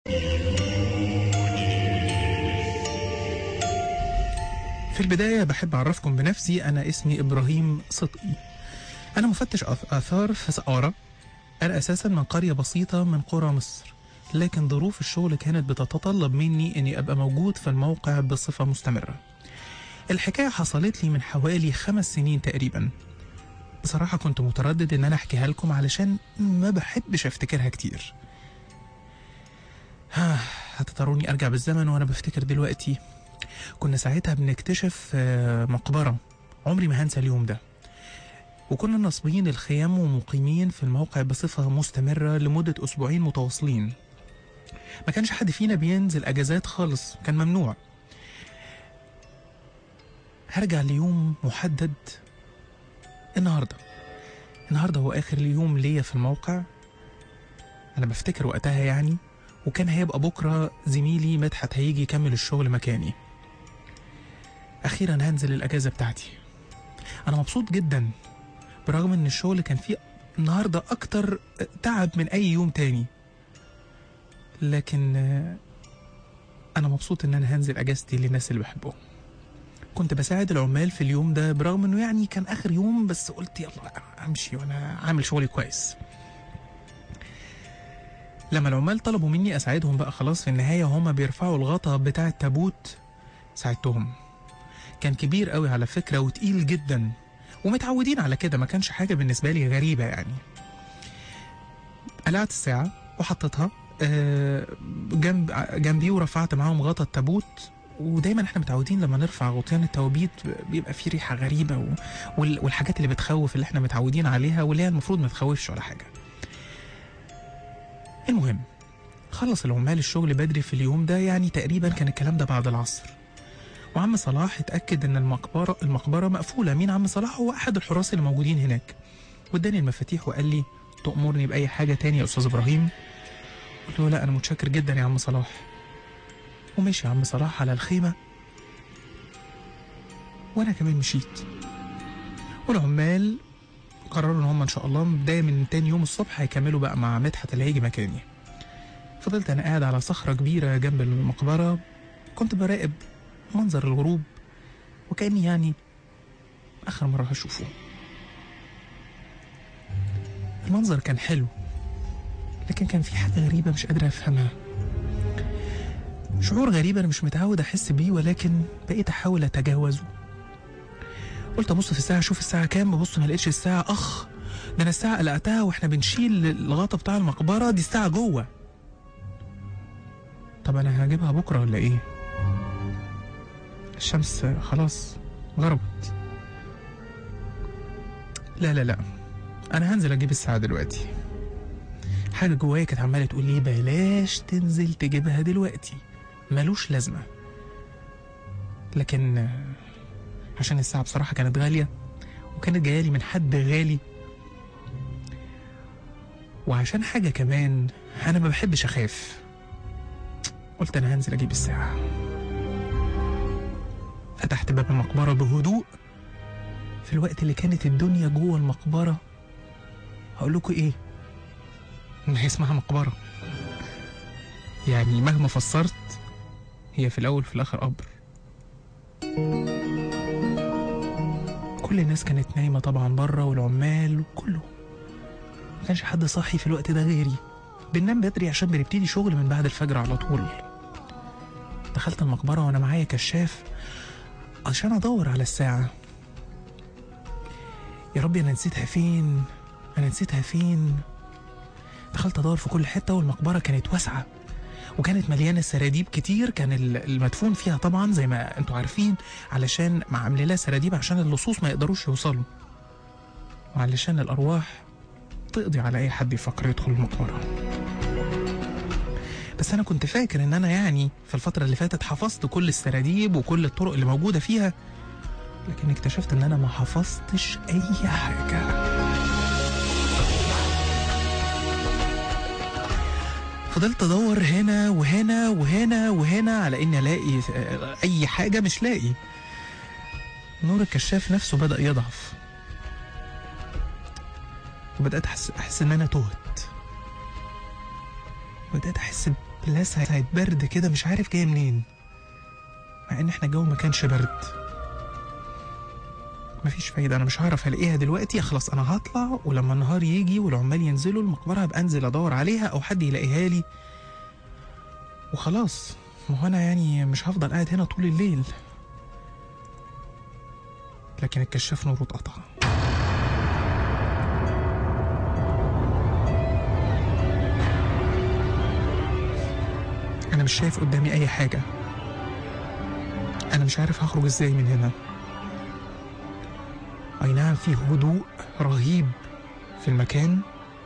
في البداية بحب أعرفكم بنفسي أنا اسمي إبراهيم صدقي أنا مفتش آث- آثار في سقارة أنا أساسا من قرية بسيطة من قرى مصر لكن ظروف الشغل كانت بتتطلب مني أني أبقى موجود في الموقع بصفة مستمرة الحكاية حصلت لي من حوالي خمس سنين تقريبا بصراحة كنت متردد إن أنا أحكيها لكم علشان ما بحبش أفتكرها كتير ها هتضطروني أرجع بالزمن وأنا بفتكر دلوقتي كنا ساعتها بنكتشف آه، مقبرة عمري ما هنسى اليوم ده وكنا ناصبين الخيام ومقيمين في الموقع بصفة مستمرة لمدة أسبوعين متواصلين ما كانش حد فينا بينزل أجازات خالص كان ممنوع هرجع ليوم محدد النهاردة النهاردة هو آخر اليوم ليا في الموقع أنا بفتكر وقتها يعني وكان هيبقى بكرة زميلي مدحت هيجي يكمل الشغل مكاني أخيرا هنزل الأجازة بتاعتي أنا مبسوط جدا برغم إن الشغل كان فيه النهاردة أكتر تعب من أي يوم تاني لكن آه، أنا مبسوط إن أنا هنزل أجازتي للناس اللي بحبهم كنت بساعد العمال في اليوم ده برغم إنه يعني كان آخر يوم بس قلت يلا أمشي وأنا عامل شغلي كويس لما العمال طلبوا مني أساعدهم بقى خلاص في النهاية هما بيرفعوا الغطا بتاع التابوت ساعدتهم كان كبير قوي على فكرة وتقيل جدا ومتعودين على كده ما كانش حاجة بالنسبة لي غريبة يعني قلعت الساعة وحطيتها آه، جنب جنبي ورفعت معاهم غطا التابوت ودايما احنا متعودين لما نرفع غطيان التوابيت بيبقى في ريحة غريبة و... وال... والحاجات اللي بتخوف اللي احنا متعودين عليها واللي هي المفروض ما تخوفش ولا حاجة المهم خلص العمال الشغل بدري في اليوم ده يعني تقريبا كان الكلام ده بعد العصر وعم صلاح اتأكد إن المقبرة المقبرة مقفولة مين عم صلاح هو أحد الحراس اللي موجودين هناك واداني المفاتيح وقال لي تأمرني بأي حاجة تاني يا أستاذ إبراهيم قلت له لا أنا متشكر جدا يا عم صلاح ومشي عم صلاح على الخيمة وأنا كمان مشيت والعمال قرروا إن هم إن شاء الله بداية من تاني يوم الصبح هيكملوا بقى مع مدحت اللي هيجي مكاني فضلت أنا قاعد على صخرة كبيرة جنب المقبرة كنت براقب منظر الغروب وكأني يعني آخر مرة هشوفه المنظر كان حلو لكن كان في حاجة غريبة مش قادر أفهمها شعور غريب أنا مش متعود أحس بيه ولكن بقيت أحاول أتجاوزه قلت أبص في الساعة أشوف الساعة كام ببص ما لقيتش الساعة أخ ده أنا الساعة قلقتها وإحنا بنشيل الغطا بتاع المقبرة دي الساعة جوه طب أنا هجيبها بكرة ولا إيه؟ الشمس خلاص غربت لا لا لا انا هنزل اجيب الساعه دلوقتي حاجه جوايا كانت عماله تقول لي بلاش تنزل تجيبها دلوقتي ملوش لازمه لكن آه، عشان الساعه بصراحه كانت غاليه وكانت جايه لي من حد غالي وعشان حاجه كمان انا ما بحبش اخاف قلت انا هنزل اجيب الساعه فتحت باب المقبرة بهدوء في الوقت اللي كانت الدنيا جوه المقبرة هقول لكم ايه ما هي اسمها مقبرة يعني مهما فسرت هي في الأول في الآخر قبر كل الناس كانت نايمة طبعا بره والعمال وكله ما كانش حد صاحي في الوقت ده غيري بننام بدري عشان بنبتدي شغل من بعد الفجر على طول دخلت المقبرة وأنا معايا كشاف عشان ادور على الساعة يا ربي انا نسيتها فين انا نسيتها فين دخلت ادور في كل حتة والمقبرة كانت واسعة وكانت مليانة سراديب كتير كان ال- المدفون فيها طبعا زي ما انتوا عارفين علشان مع عامل لها سراديب عشان اللصوص ما يقدروش يوصلوا وعلشان الارواح تقضي على اي حد يفكر يدخل المقبره بس انا كنت فاكر ان انا يعني في الفتره اللي فاتت حفظت كل السراديب وكل الطرق اللي موجوده فيها لكن اكتشفت ان انا ما حفظتش اي حاجه فضلت ادور هنا وهنا وهنا وهنا على اني الاقي آه، اي حاجه مش لاقي نور الكشاف نفسه بدا يضعف وبدات احس احس ان انا تهت بدات احس لسعة برد كده مش عارف جايه منين مع ان احنا الجو ما كانش برد مفيش فايدة أنا مش هعرف ألاقيها دلوقتي خلاص أنا هطلع ولما النهار يجي والعمال ينزلوا المقبرة هبقى أنزل أدور عليها أو حد يلاقيها لي وخلاص ما هو أنا يعني مش هفضل قاعد هنا طول الليل لكن الكشاف نوره اتقطع أنا مش شايف قدامي أي حاجة أنا مش عارف هخرج إزاي من هنا أي نعم في هدوء رهيب في المكان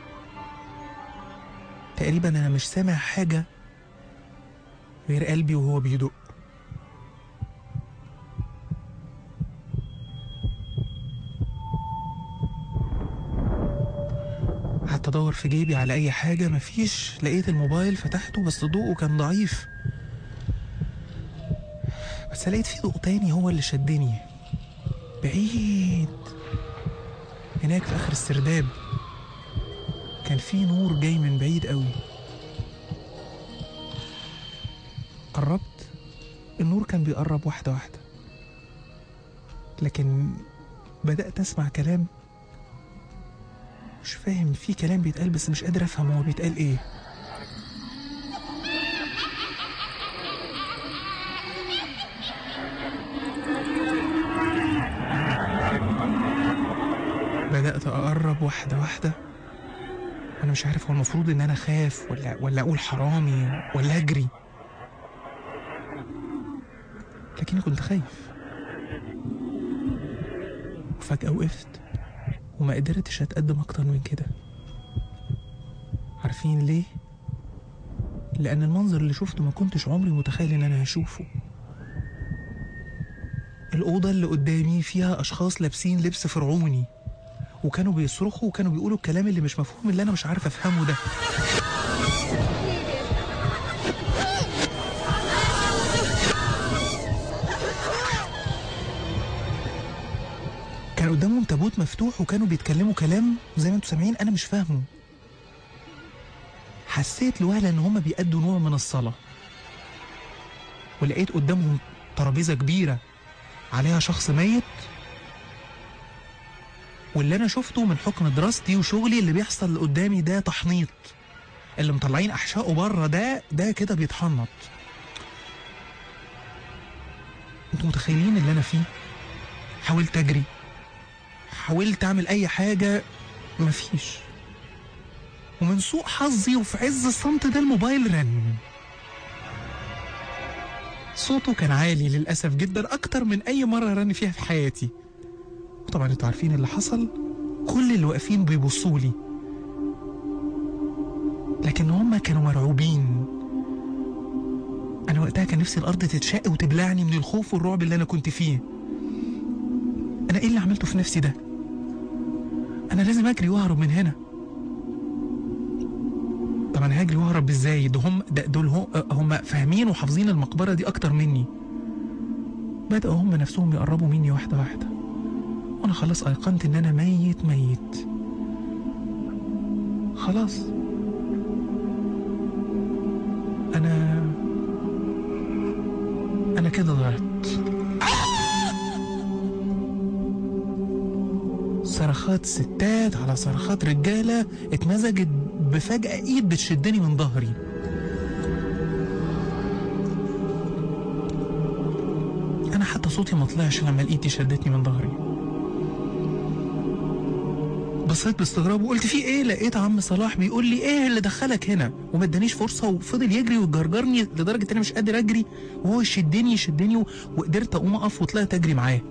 تقريبا أنا مش سامع حاجة غير قلبي وهو بيدق قعدت ادور في جيبي على اي حاجه مفيش لقيت الموبايل فتحته بس ضوءه كان ضعيف بس لقيت في ضوء تاني هو اللي شدني بعيد هناك في اخر السرداب كان في نور جاي من بعيد قوي قربت النور كان بيقرب واحده واحده لكن بدات اسمع كلام مش فاهم في كلام بيتقال بس مش قادر افهم هو بيتقال ايه بدأت أقرب واحدة واحدة أنا مش عارف هو المفروض إن أنا أخاف ولا ولا أقول حرامي ولا أجري لكني كنت خايف وفجأة وقفت وما قدرتش أتقدم أكتر من كده عارفين ليه؟ لأن المنظر اللي شفته ما كنتش عمري متخيل إن أنا هشوفه الأوضة اللي قدامي فيها أشخاص لابسين لبس فرعوني وكانوا بيصرخوا وكانوا بيقولوا الكلام اللي مش مفهوم اللي أنا مش عارف أفهمه ده كان قدامهم تابوت مفتوح وكانوا بيتكلموا كلام زي ما انتم سامعين انا مش فاهمه حسيت لوهلة ان هما بيأدوا نوع من الصلاة ولقيت قدامهم ترابيزة كبيرة عليها شخص ميت واللي انا شفته من حكم دراستي وشغلي اللي بيحصل قدامي ده تحنيط اللي مطلعين احشائه بره ده ده كده بيتحنط انتوا متخيلين اللي انا فيه حاولت اجري حاولت اعمل اي حاجه مفيش ومن سوء حظي وفي عز الصمت ده الموبايل رن صوته كان عالي للاسف جدا اكتر من اي مره رن فيها في حياتي وطبعا انتوا عارفين اللي حصل كل اللي واقفين بيبصوا لي لكن هم كانوا مرعوبين انا وقتها كان نفسي الارض تتشق وتبلعني من الخوف والرعب اللي انا كنت فيه انا ايه اللي عملته في نفسي ده انا لازم اجري واهرب من هنا طب انا هجري واهرب ازاي ده هم ده دول هم, هم فاهمين وحافظين المقبره دي اكتر مني بدأوا هم نفسهم يقربوا مني واحده واحده وانا خلاص ايقنت ان انا ميت ميت خلاص انا انا كده ضعت صرخات ستات على صرخات رجالة اتمزجت بفجأة ايد بتشدني من ظهري انا حتى صوتي ما طلعش لما الايد دي شدتني من ظهري بصيت باستغراب وقلت في ايه لقيت عم صلاح بيقول لي ايه اللي دخلك هنا وما ادانيش فرصه وفضل يجري ويجرجرني لدرجه ان انا مش قادر اجري وهو يشدني يشدني و- وقدرت اقوم اقف وطلعت اجري معاه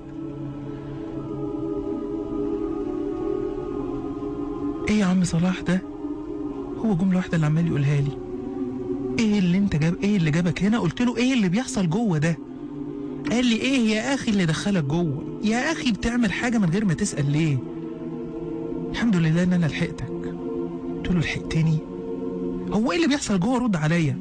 ايه يا عم صلاح ده هو جمله واحده اللي عمال يقولها لي ايه اللي انت جاب ايه اللي جابك هنا قلت له ايه اللي بيحصل جوه ده قال لي ايه يا اخي اللي دخلك جوه يا اخي بتعمل حاجه من غير ما تسال ليه الحمد لله ان انا لحقتك قلت له لحقتني هو ايه اللي بيحصل جوه رد عليا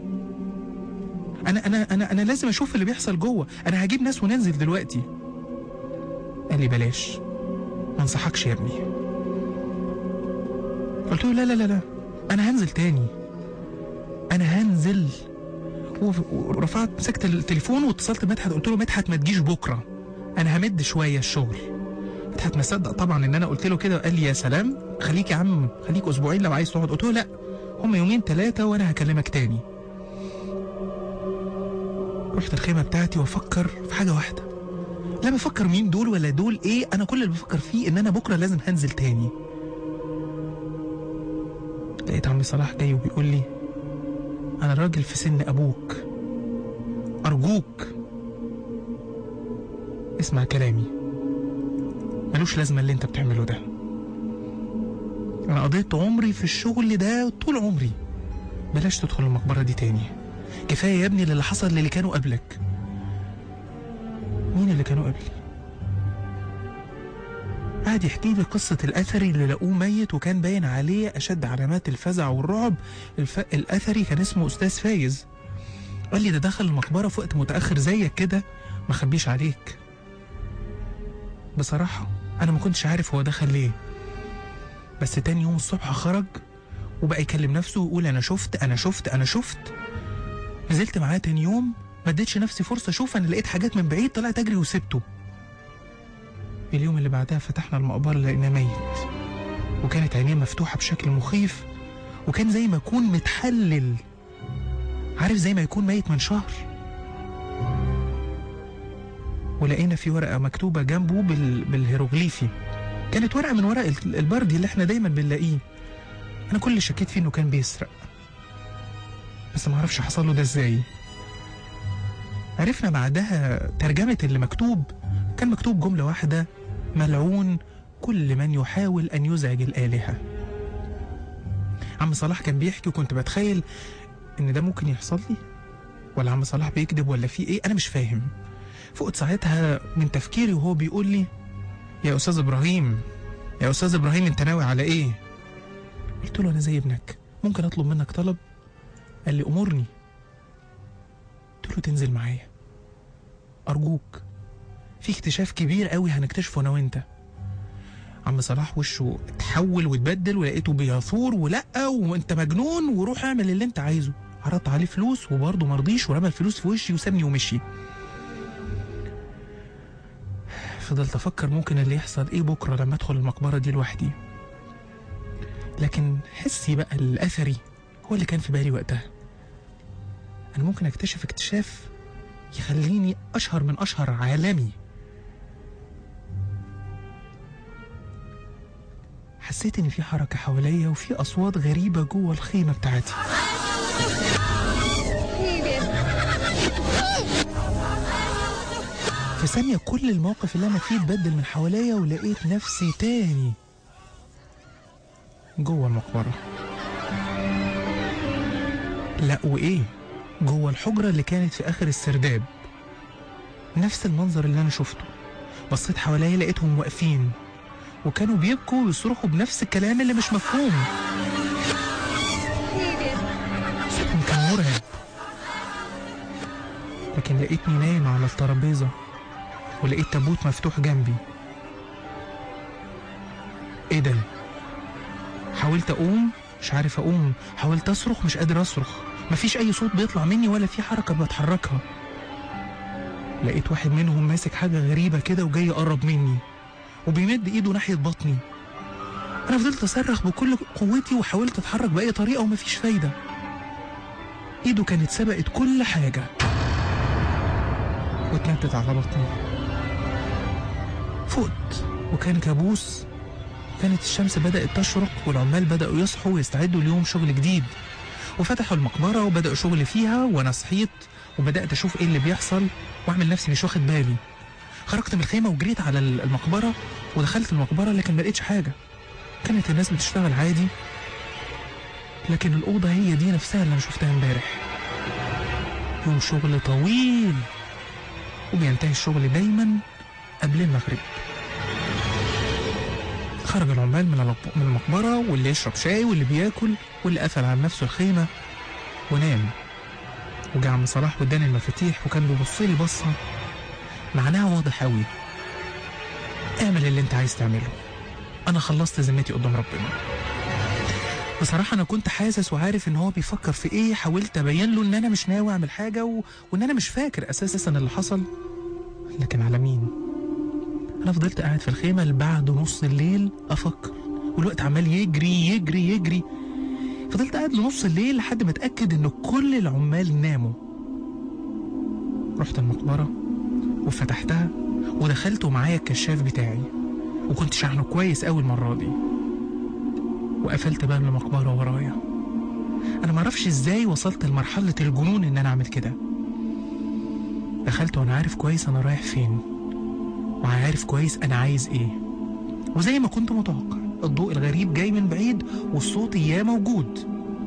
انا انا انا انا لازم اشوف اللي بيحصل جوه انا هجيب ناس وننزل دلوقتي قال لي بلاش ما انصحكش يا ابني قلت له لا لا لا لا انا هنزل تاني انا هنزل وف- ورفعت مسكت التليفون واتصلت بمدحت قلت له مدحت ما تجيش بكره انا همد شويه الشغل مدحت ما صدق طبعا ان انا قلت له كده وقال لي يا سلام خليك يا عم خليك اسبوعين لو عايز تقعد قلت له لا هم يومين ثلاثه وانا هكلمك تاني رحت الخيمه بتاعتي وافكر في حاجه واحده لا بفكر مين دول ولا دول ايه انا كل اللي بفكر فيه ان انا بكره لازم هنزل تاني لقيت عمي صلاح جاي وبيقول لي انا راجل في سن ابوك ارجوك اسمع كلامي ملوش لازمه اللي انت بتعمله ده انا قضيت عمري في الشغل ده طول عمري بلاش تدخل المقبره دي تاني كفايه يا ابني اللي حصل للي كانوا قبلك مين اللي كانوا قبلي قعد يحكي لي قصة الأثري اللي لقوه ميت وكان باين عليه أشد علامات الفزع والرعب الف... الأثري كان اسمه أستاذ فايز قال لي ده دخل المقبرة في وقت متأخر زيك كده ما خبيش عليك بصراحة أنا ما كنتش عارف هو دخل ليه بس تاني يوم الصبح خرج وبقى يكلم نفسه ويقول أنا شفت أنا شفت أنا شفت نزلت معاه تاني يوم ما اديتش نفسي فرصة أشوف أنا لقيت حاجات من بعيد طلعت أجري وسبته اليوم اللي بعدها فتحنا المقبرة لقيناه ميت وكانت عينيه مفتوحة بشكل مخيف وكان زي ما يكون متحلل عارف زي ما يكون ميت من شهر ولقينا في ورقة مكتوبة جنبه بال... بالهيروغليفي كانت ورقة من ورق ال- البردي اللي احنا دايما بنلاقيه أنا كل اللي شكيت فيه إنه كان بيسرق بس ما اعرفش حصل له ده ازاي عرفنا بعدها ترجمة اللي مكتوب كان مكتوب جملة واحدة ملعون كل من يحاول أن يزعج الآلهة عم صلاح كان بيحكي وكنت بتخيل إن ده ممكن يحصل لي ولا عم صلاح بيكذب ولا في إيه أنا مش فاهم فقت ساعتها من تفكيري وهو بيقول لي يا أستاذ إبراهيم يا أستاذ إبراهيم أنت ناوي على إيه قلت له أنا زي ابنك ممكن أطلب منك طلب قال لي أمرني قلت له تنزل معايا أرجوك في اكتشاف كبير قوي هنكتشفه أنا وأنت عم صلاح وشه اتحول واتبدل ولقيته بيثور ولا وانت مجنون وروح اعمل اللي انت عايزه عرضت عليه فلوس وبرضه مرضيش ورمى الفلوس في وشي وسابني ومشي فضلت افكر ممكن اللي يحصل ايه بكره لما ادخل المقبره دي لوحدي لكن حسي بقى الاثري هو اللي كان في بالي وقتها انا ممكن اكتشف اكتشاف يخليني اشهر من اشهر عالمي حسيت ان في حركه حواليا وفي اصوات غريبه جوه الخيمه بتاعتي في ثانيه كل المواقف اللي انا فيه اتبدل من حواليا ولقيت نفسي تاني جوه المقبره لا وايه جوه الحجره اللي كانت في اخر السرداب نفس المنظر اللي انا شفته بصيت حواليا لقيتهم واقفين وكانوا بيبكوا ويصرخوا بنفس الكلام اللي مش مفهوم صوتهم كان مرعب لكن لقيتني نايم على الترابيزة ولقيت تابوت مفتوح جنبي ايه ده حاولت اقوم مش عارف اقوم حاولت اصرخ مش قادر اصرخ مفيش اي صوت بيطلع مني ولا في حركة بتحركها لقيت واحد منهم ماسك حاجة غريبة كده وجاي يقرب مني وبيمد ايده ناحية بطني انا فضلت اصرخ بكل قوتي وحاولت اتحرك باي طريقة ومفيش فايدة ايده كانت سبقت كل حاجة واتنطت على بطني فقت وكان كابوس كانت الشمس بدأت تشرق والعمال بدأوا يصحوا ويستعدوا ليوم شغل جديد وفتحوا المقبرة وبدأوا شغل فيها وأنا صحيت وبدأت أشوف إيه اللي بيحصل وأعمل نفسي مش واخد بالي خرجت من الخيمة وجريت على المقبرة ودخلت المقبرة لكن ما لقيتش حاجة كانت الناس بتشتغل عادي لكن الأوضة هي دي نفسها اللي أنا شفتها امبارح يوم شغل طويل وبينتهي الشغل دايما قبل المغرب خرج العمال من الب- من المقبرة واللي يشرب شاي واللي بياكل واللي قفل على نفسه الخيمة ونام وجا عم صلاح واداني المفاتيح وكان بيبص لي بصة معناها واضح قوي اعمل اللي انت عايز تعمله انا خلصت ذمتي قدام ربنا بصراحة أنا كنت حاسس وعارف إن هو بيفكر في إيه حاولت أبين له إن أنا مش ناوي أعمل حاجة و... وإن أنا مش فاكر أساسا اللي حصل لكن على مين؟ أنا فضلت قاعد في الخيمة لبعد نص الليل أفكر والوقت عمال يجري يجري يجري فضلت قاعد لنص الليل لحد ما اتأكد إن كل العمال ناموا رحت المقبرة وفتحتها ودخلت ومعايا الكشاف بتاعي وكنت شحنه كويس أوي المرة دي وقفلت باب المقبرة ورايا أنا معرفش إزاي وصلت لمرحلة الجنون إن أنا أعمل كده دخلت وأنا عارف كويس أنا رايح فين وعارف كويس أنا عايز إيه وزي ما كنت متوقع الضوء الغريب جاي من بعيد والصوت إياه موجود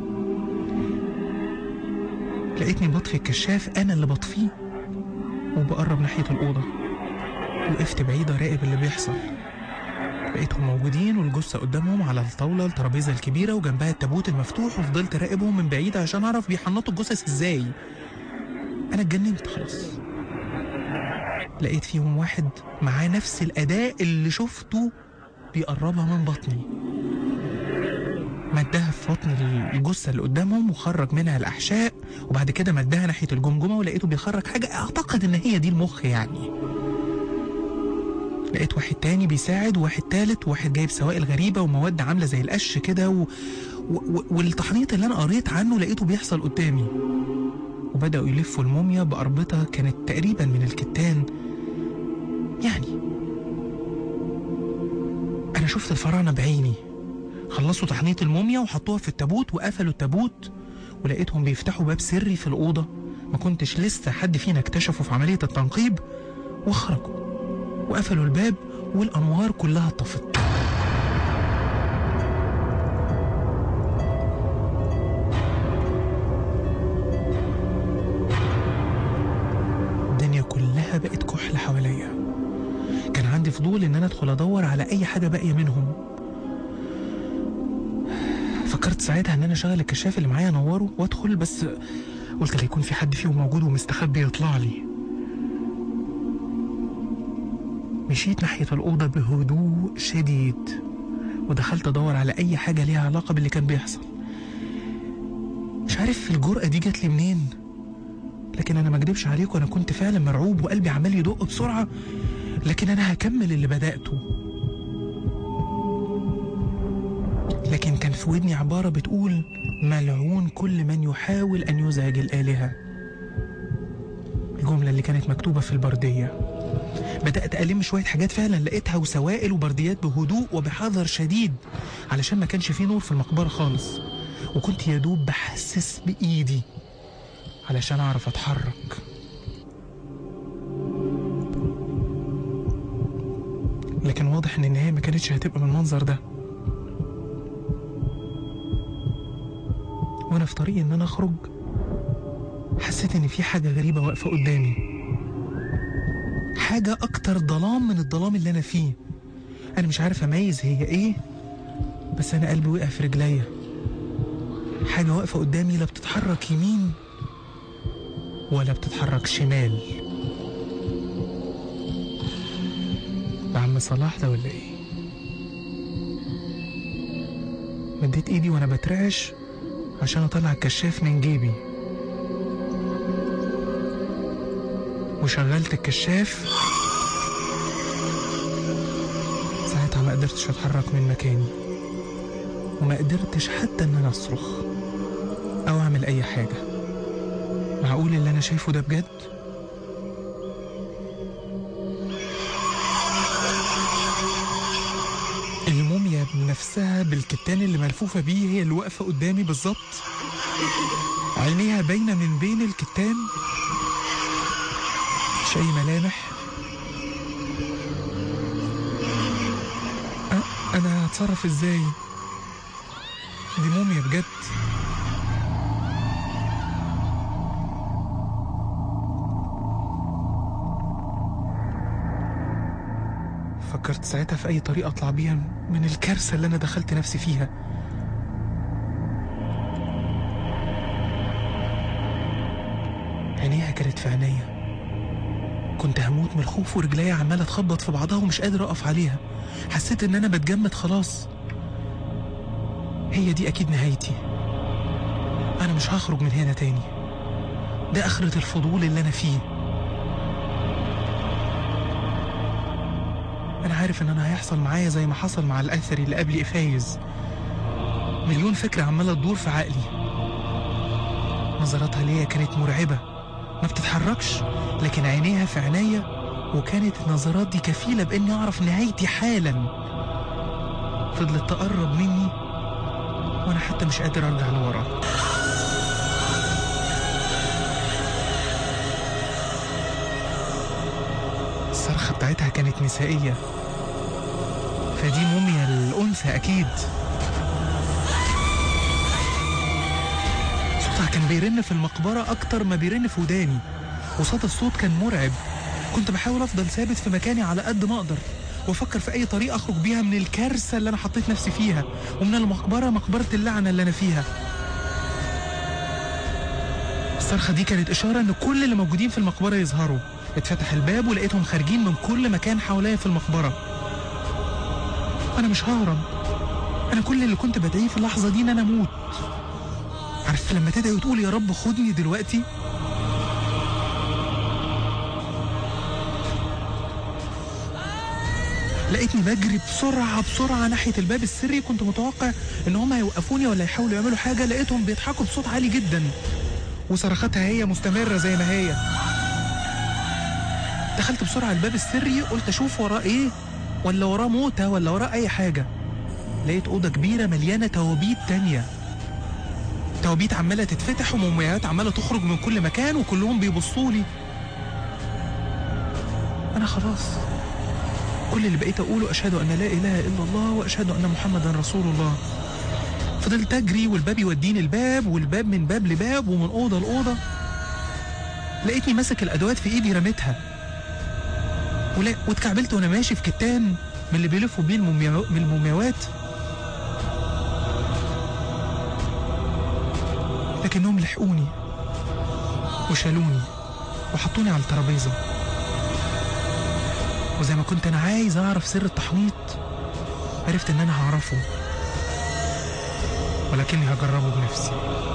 لقيتني بطفي الكشاف أنا اللي بطفيه وبقرب ناحية الأوضة وقفت بعيد أراقب اللي بيحصل لقيتهم موجودين والجثة قدامهم على الطاولة الترابيزة الكبيرة وجنبها التابوت المفتوح وفضلت أراقبهم من بعيد عشان أعرف بيحنطوا الجثث إزاي أنا اتجننت خلاص لقيت فيهم واحد معاه نفس الأداء اللي شفته بيقربها من بطني مدها في بطن الجثة اللي قدامهم وخرج منها الأحشاء وبعد كده مدها ناحية الجمجمة ولقيته بيخرج حاجة أعتقد إن هي دي المخ يعني لقيت واحد تاني بيساعد وواحد تالت وواحد جايب سوائل غريبة ومواد عاملة زي القش كده و... و... والتحنيط اللي أنا قريت عنه لقيته بيحصل قدامي وبدأوا يلفوا الموميا بأربطة كانت تقريبا من الكتان يعني أنا شفت الفراعنة بعيني خلصوا تحنيط الموميا وحطوها في التابوت وقفلوا التابوت ولقيتهم بيفتحوا باب سري في الأوضة ما كنتش لسه حد فينا اكتشفه في عملية التنقيب وخرجوا وقفلوا الباب والأنوار كلها طفت الدنيا كلها بقت كحل حواليا كان عندي فضول ان انا ادخل ادور على اي حاجه باقيه منهم فكرت ساعتها ان انا اشغل الكشاف اللي معايا انوره وادخل بس قلت لا يكون في حد فيهم موجود ومستخبي يطلع لي مشيت ناحية الأوضة بهدوء شديد ودخلت أدور على أي حاجة ليها علاقة باللي كان بيحصل مش عارف الجرأة دي جات لي منين لكن أنا ما أكدبش عليكم أنا كنت فعلا مرعوب وقلبي عمال يدق بسرعة لكن أنا هكمل اللي بدأته لكن كان في ودني عبارة بتقول ملعون كل من يحاول أن يزعج الآلهة الجملة اللي كانت مكتوبة في البردية بدأت ألم شوية حاجات فعلا لقيتها وسوائل وبرديات بهدوء وبحذر شديد علشان ما كانش فيه نور في المقبرة خالص وكنت يا دوب بحسس بإيدي علشان أعرف أتحرك لكن واضح إن النهاية ما كانتش هتبقى بالمنظر ده وأنا في طريقي إن أنا أخرج حسيت إن في حاجة غريبة واقفة قدامي حاجة أكتر ظلام من الظلام اللي أنا فيه أنا مش عارف أميز هي إيه بس أنا قلبي وقع في رجليا حاجة واقفة قدامي لا بتتحرك يمين ولا بتتحرك شمال ده عم صلاح ده ولا إيه مديت إيدي وأنا بترعش عشان أطلع الكشاف من جيبي وشغلت الكشاف ساعتها ما قدرتش اتحرك من مكاني وما قدرتش حتى ان انا اصرخ او اعمل اي حاجه معقول اللي انا شايفه ده بجد الموميا بنفسها بالكتان اللي ملفوفه بيه هي اللي واقفه قدامي بالظبط عينيها باينه من بين الكتان مفيش أي ملامح أ- أنا هتصرف إزاي؟ دي موميا بجد فكرت ساعتها في أي طريقة أطلع بيها من الكارثة اللي أنا دخلت نفسي فيها عينيها كانت في عينيا كنت هموت من الخوف ورجليا عمالة تخبط في بعضها ومش قادر أقف عليها حسيت إن أنا بتجمد خلاص هي دي أكيد نهايتي أنا مش هخرج من هنا تاني ده آخرة الفضول اللي أنا فيه أنا عارف إن أنا هيحصل معايا زي ما حصل مع الأثري اللي قبلي فايز مليون فكرة عمالة تدور في عقلي نظراتها ليا كانت مرعبة ما بتتحركش لكن عينيها في عينيا وكانت النظرات دي كفيلة بإني أعرف نهايتي حالا فضلت تقرب مني وأنا حتى مش قادر أرجع لورا الصرخة بتاعتها كانت نسائية فدي موميا الأنثى أكيد صوتها كان بيرن في المقبرة أكتر ما بيرن في وداني وصوت الصوت كان مرعب كنت بحاول أفضل ثابت في مكاني على قد ما أقدر وأفكر في أي طريقة أخرج بيها من الكارثة اللي أنا حطيت نفسي فيها ومن المقبرة مقبرة اللعنة اللي أنا فيها الصرخة دي كانت إشارة إن كل اللي موجودين في المقبرة يظهروا اتفتح الباب ولقيتهم خارجين من كل مكان حواليا في المقبرة أنا مش ههرب أنا كل اللي كنت بدعيه في اللحظة دي إن أنا أموت عارف لما تدعي وتقول يا رب خدني دلوقتي لقيتني بجري بسرعة بسرعة ناحية الباب السري كنت متوقع إن هم هيوقفوني ولا يحاولوا يعملوا حاجة لقيتهم بيضحكوا بصوت عالي جدا وصرخاتها هي مستمرة زي ما هي دخلت بسرعة الباب السري قلت أشوف وراه إيه ولا وراه موتة ولا وراه أي حاجة لقيت أوضة كبيرة مليانة توابيت تانية توابيت عمالة تتفتح ومومياوات عمالة تخرج من كل مكان وكلهم بيبصوا لي أنا خلاص كل اللي بقيت أقوله أشهد أن لا إله إلا الله وأشهد أن محمدا رسول الله فضلت أجري والباب يوديني الباب والباب من باب لباب ومن أوضة لأوضة لقيتني ماسك الأدوات في إيدي رميتها ولا واتكعبلت وأنا ماشي في كتان من اللي بيلفوا بيه المومياو... من المومياوات لكنهم لحقوني وشالوني وحطوني على الترابيزة وزي ما كنت أنا عايز أعرف سر التحنيط عرفت إن أنا هعرفه ولكني هجربه بنفسي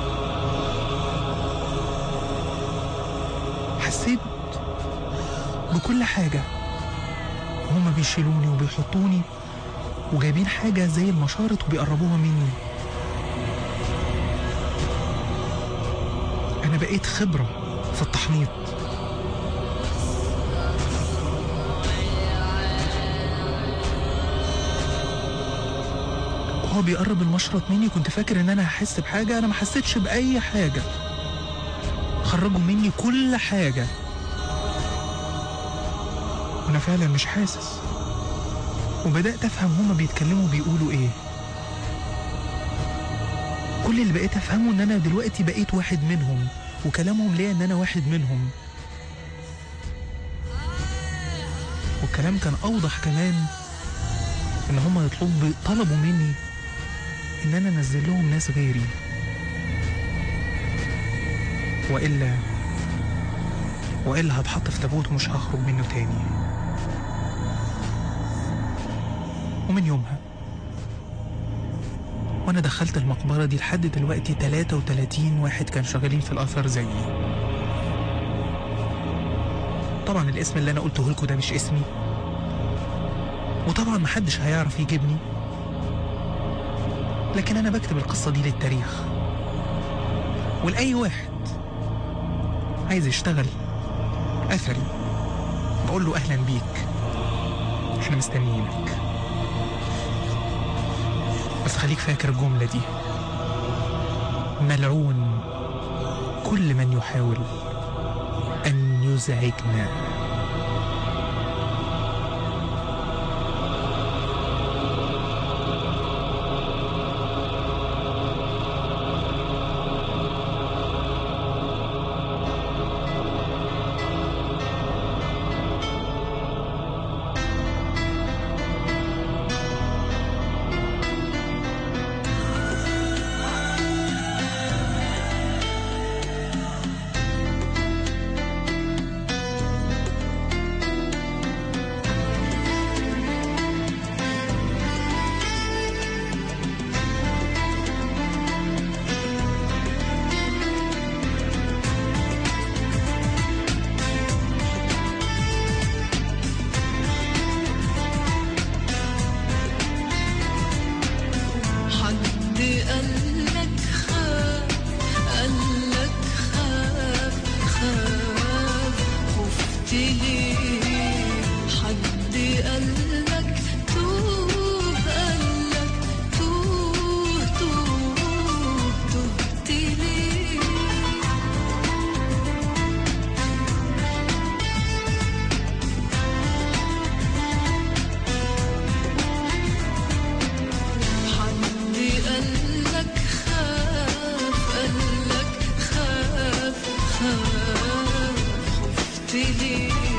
حسيت بكل حاجة هما بيشيلوني وبيحطوني وجايبين حاجة زي المشارط وبيقربوها مني أنا بقيت خبرة في التحنيط وهو بيقرب المشرط مني كنت فاكر ان انا هحس بحاجة انا ما حسيتش بأي حاجة خرجوا مني كل حاجة وانا فعلا مش حاسس وبدأت افهم هما بيتكلموا بيقولوا ايه كل اللي بقيت افهمه ان انا دلوقتي بقيت واحد منهم وكلامهم ليا ان انا واحد منهم والكلام كان اوضح كمان ان هما يطلبوا طلبوا مني ان انا انزل لهم ناس غيري والا والا هتحط في تابوت ومش هخرج منه تاني ومن يومها وانا دخلت المقبرة دي لحد دلوقتي 33 واحد كان شغالين في الاثر زيي طبعا الاسم اللي انا قلته لكم ده مش اسمي وطبعا محدش هيعرف يجيبني لكن انا بكتب القصة دي للتاريخ ولأي واحد عايز يشتغل أثري بقول له أهلا بيك احنا مستنيينك بس خليك فاكر الجملة دي ملعون كل من يحاول أن يزعجنا تجي